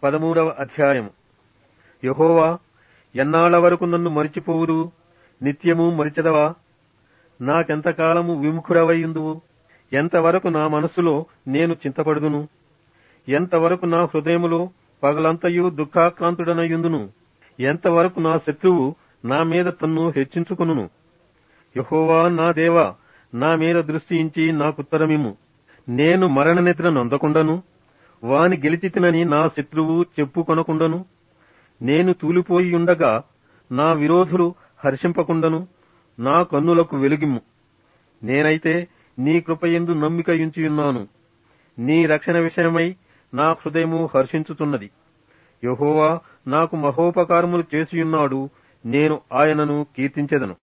పదమూడవ అధ్యాయం యహోవా ఎన్నాళ్ల వరకు నన్ను మరిచిపోవుదు నిత్యము మరిచెదవా నాకెంతకాలము విముఖుడవయ్యుందువు ఎంతవరకు నా మనస్సులో నేను చింతపడుదును ఎంతవరకు నా హృదయములో పగలంతయు దుఃఖాక్రాంతుడనయ్యుందును ఎంతవరకు నా శత్రువు నా మీద తన్ను హెచ్చించుకును యహోవా నా దేవా నా మీద దృష్టి ఇంచి నాకుత్తరమిమ్ము నేను మరణ నిద్ర నొందకుండను వాని గెలిచితినని నా శత్రువు చెప్పుకొనకుండను నేను తూలిపోయి ఉండగా నా విరోధులు హర్షింపకుండను నా కన్నులకు వెలుగిమ్ము నేనైతే నీ కృపయందు నమ్మికయుంచియున్నాను నీ రక్షణ విషయమై నా హృదయము హర్షించుతున్నది యహోవా నాకు మహోపకారములు చేసియున్నాడు నేను ఆయనను కీర్తించెదను